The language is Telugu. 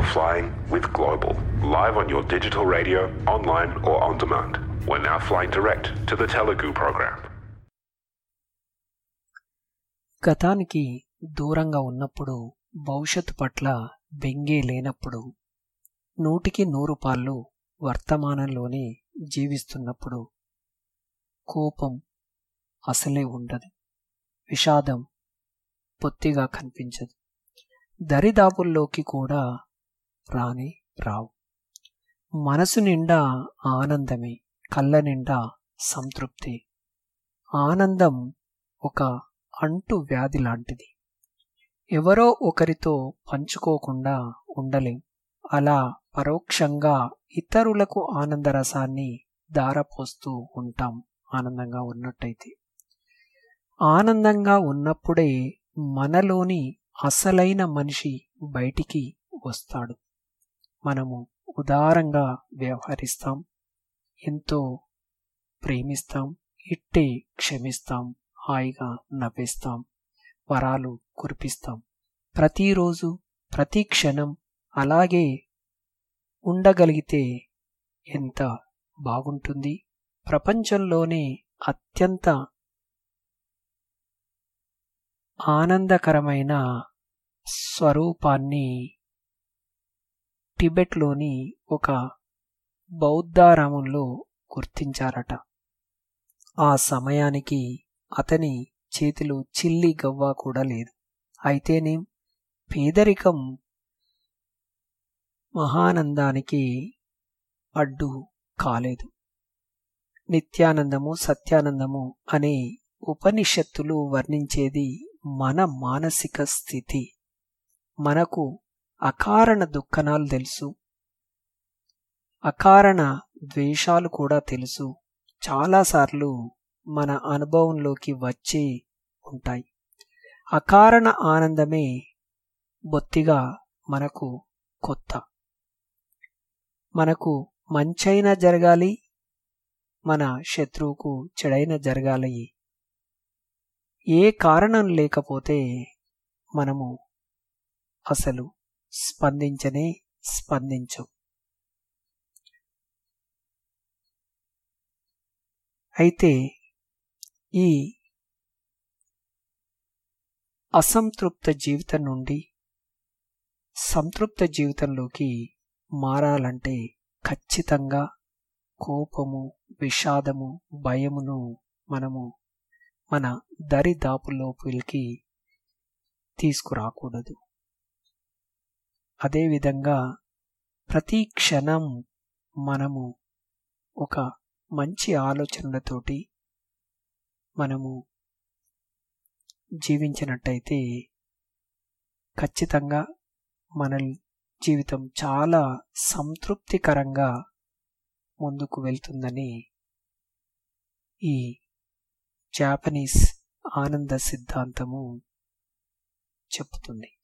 flying with Global. Live on your digital radio, online, or on demand. We're now flying direct to the Telugu program. గతానికి దూరంగా ఉన్నప్పుడు భవిష్యత్తు పట్ల బెంగే లేనప్పుడు నూటికి నూరు పాళ్ళు వర్తమానంలోనే జీవిస్తున్నప్పుడు కోపం అసలే ఉండదు విషాదం పొత్తిగా కనిపించదు దరిదాపుల్లోకి కూడా రాని రావు మనసు నిండా ఆనందమే కళ్ళ నిండా సంతృప్తి ఆనందం ఒక అంటు వ్యాధి లాంటిది ఎవరో ఒకరితో పంచుకోకుండా ఉండలేం అలా పరోక్షంగా ఇతరులకు ఆనందరసాన్ని దారపోస్తూ ఉంటాం ఆనందంగా ఉన్నట్టయితే ఆనందంగా ఉన్నప్పుడే మనలోని అసలైన మనిషి బయటికి వస్తాడు మనము ఉదారంగా వ్యవహరిస్తాం ఎంతో ప్రేమిస్తాం ఇట్టే క్షమిస్తాం హాయిగా నవ్విస్తాం వరాలు కురిపిస్తాం ప్రతిరోజు ప్రతి క్షణం అలాగే ఉండగలిగితే ఎంత బాగుంటుంది ప్రపంచంలోనే అత్యంత ఆనందకరమైన స్వరూపాన్ని టిబెట్లోని ఒక బౌద్ధారామంలో గుర్తించారట ఆ సమయానికి అతని చేతిలో చిల్లి గవ్వ కూడా లేదు అయితేనేం పేదరికం మహానందానికి అడ్డు కాలేదు నిత్యానందము సత్యానందము అనే ఉపనిషత్తులు వర్ణించేది మన మానసిక స్థితి మనకు అకారణ దుఃఖనాలు తెలుసు అకారణ ద్వేషాలు కూడా తెలుసు చాలాసార్లు మన అనుభవంలోకి వచ్చే ఉంటాయి అకారణ ఆనందమే బొత్తిగా మనకు కొత్త మనకు మంచైనా జరగాలి మన శత్రువుకు చెడైన జరగాలి ఏ కారణం లేకపోతే మనము అసలు స్పందించనే స్పందించం అయితే ఈ అసంతృప్త జీవితం నుండి సంతృప్త జీవితంలోకి మారాలంటే ఖచ్చితంగా కోపము విషాదము భయమును మనము మన దరిదాపులోపులకి తీసుకురాకూడదు అదేవిధంగా ప్రతి క్షణం మనము ఒక మంచి ఆలోచనలతోటి మనము జీవించినట్టయితే ఖచ్చితంగా మన జీవితం చాలా సంతృప్తికరంగా ముందుకు వెళ్తుందని ఈ జాపనీస్ ఆనంద సిద్ధాంతము చెప్తుంది